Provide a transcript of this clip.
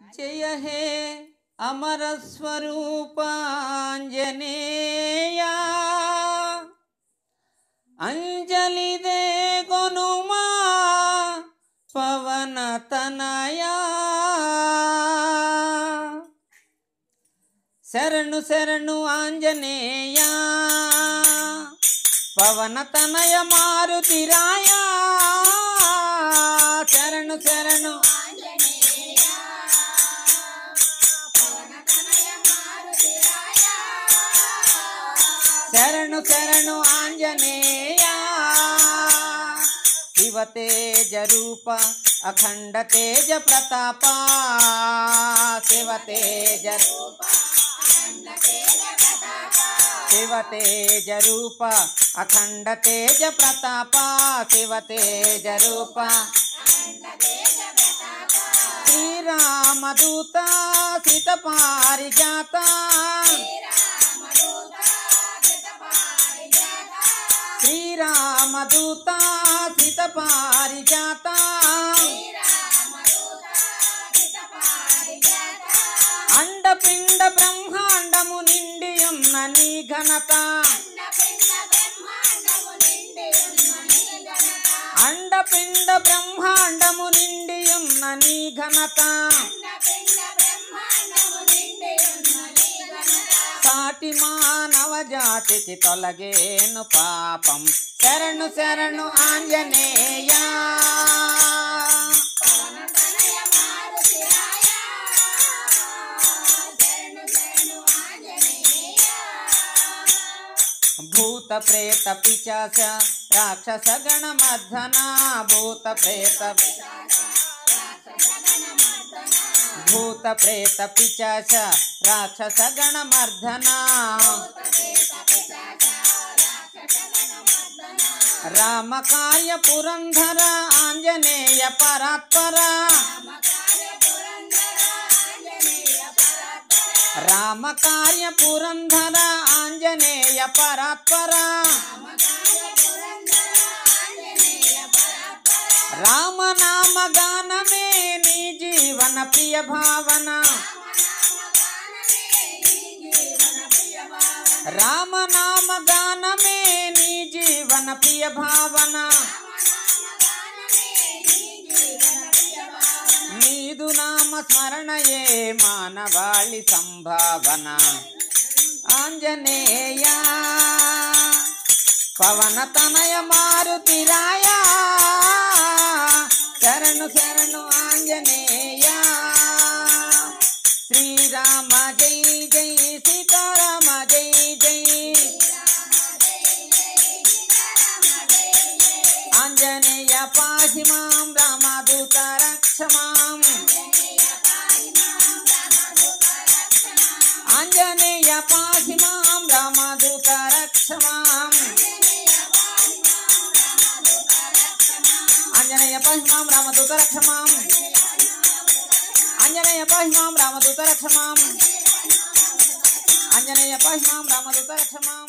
జయ హే అమర స్వరూపాంజనేయా అంజలి దే కొనుమా పవన తనయా శరణు శరణు ఆంజనేయా పవన తనయ మారుతిరాయ శరణు శరణు శరణు శరణు ఆంజనేయ శివ తేజ రూప అఖండ తేజ ప్రతాప శివ తేజ రూప శివ తేజ రూప అఖండ తేజ ప్రతాప శివ తేజ రూప శ్రీరామదూత సీత పారిజాత శ్రీరామదూత సీత పారిజాత అండపిండ బ్రహ్మాండము నిండి ఉన్న నీ ఘనత అండపిండ బ్రహ్మాండము నిండి ఉన్న నీ ఘనత సాటి మానవ జాతికి తొలగేను పాపం శరణు శరణు ఆంజనేయా భూత ప్రేత పిచాచ రాక్షస గణ మర్ధనా భూత ప్రేత భూత ప్రేత పిచాచ రాక్షస గణ మర్ధనా రామకాయ పురంధర ఆంజనేయ పరాత్పర రామకార్య పురంధర ఆంజనేయ పరాత్పర రామనామ గానమే నీ జీవన ప్రియ భావన రామనామ గానమే నీ జీవన ప్రియ భావన నీదు నామ స్మరణయే మానవాళి సంభావన ఆంజనేయ పవన తనయ మారుతిరాయ శరణు శరణు ఆంజనేయ శ్రీరామ జై జై సీతారామ జై జై ఆంజనేయ పాహి మాం రామదూత రక్ష మాం ఆంజనేయ పాహి మాం రామదూత రక్ష మాం ఆంజనేయ పాహి మాం రామదూత రక్ష మాం ఆంజనేయ పాహి మాం రామదూత రక్ష మాం ఆంజనేయ పాహి మాం రామదూత రక్ష మాం